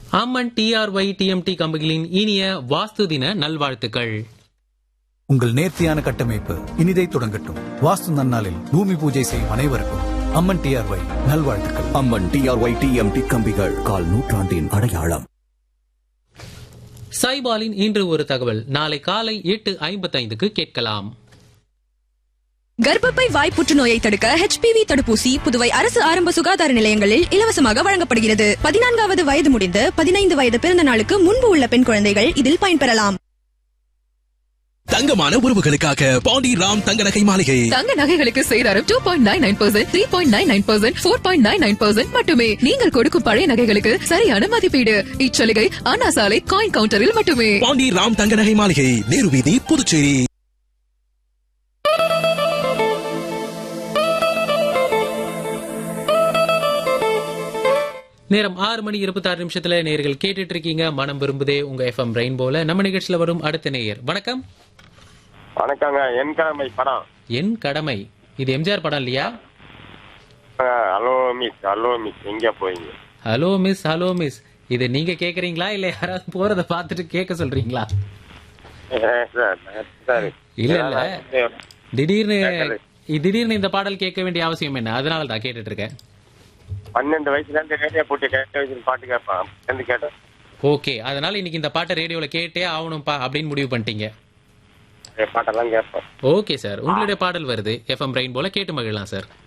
அம்மன் TRY TMT கம்பெனிகளின் இனிய வாஸ்து தின நல்வாழ்த்துக்கள் உங்கள் நேர்த்தியான கட்டமைப்பு இனிதை தொடங்கட்டும் வாஸ்து நன்னாளில் பூமி பூஜை செய்யும் அனைவருக்கும் அம்மன் டிஆர்ஒய் நல்வாழ்த்துக்கள் அம்மன் டிஆர்ஒய் டிஎம்டி கம்பிகள் கால் நூற்றாண்டின் அடையாளம் சைபாலின் இன்று ஒரு தகவல் நாளை காலை எட்டு ஐம்பத்தைந்துக்கு கேட்கலாம் கர்ப்பப்பை வாய் புற்றுநோயை தடுக்க ஹெச்பிவி தடுப்பூசி புதுவை அரசு ஆரம்ப சுகாதார நிலையங்களில் இலவசமாக வழங்கப்படுகிறது பதினான்காவது வயது முடிந்து பதினைந்து வயது பிறந்த நாளுக்கு முன்பு உள்ள பெண் குழந்தைகள் இதில் பயன்பெறலாம் தங்கமான உறவுகளுக்காக பாண்டி ராம் தங்க நகை மாளிகை தங்க நகைகளுக்கு சேதாரம் two point nine nine percent three point nine nine percent four point nine nine percent மட்டுமே நீங்கள் கொடுக்கும் பழைய நகைகளுக்கு சரியான மதிப்பீடு இச்சலுகை அண்ணா சாலை காயின் கவுண்டரில் மட்டுமே பாண்டி ராம் தங்க நகை மாளிகை நேரு வீதி புதுச்சேரி நேரம் ஆறு மணி இருபத்தாறு நிமிஷத்துல நேர்கள் கேட்டுட்டு இருக்கீங்க மனம் விரும்புதே உங்க எஃப்எம் ரெயின்போல நம்ம நிகழ்ச்சியில வரும் அடுத்த நேயர் வணக்கம் வணக்கங்க என் கடமை படம் என் கடமை இது எம்ஜிஆர் படம் இல்லையா ஹலோ மிஸ் ஹலோ மிஸ் எங்க போறீங்க ஹலோ மிஸ் ஹலோ மிஸ் இது நீங்க கேக்குறீங்களா இல்ல யாராவது போறத பார்த்துட்டு கேட்க சொல்றீங்களா சார் சார் இல்ல இல்ல திடீர்னு திடீர்னு இந்த பாடல் கேட்க வேண்டிய அவசியம் என்ன அதனால தான் கேட்டுட்டு இருக்கேன் பன்னெண்டு வயசுல இருந்து ரேடியோ போட்டு கேட்ட வயசுல பாட்டு கேட்பான் இருந்து கேட்டேன் ஓகே அதனால இன்னைக்கு இந்த பாட்டை ரேடியோல கேட்டே ஆகணும்பா அப்படின்னு முடிவு பண்ணிட்டீங்க பாட்டெல்லாம் கேட்பேன் ஓகே சார் உங்களுடைய பாடல் வருது எஃப்எம் ரெயின் போல கேட்டு மகிழலாம் சார்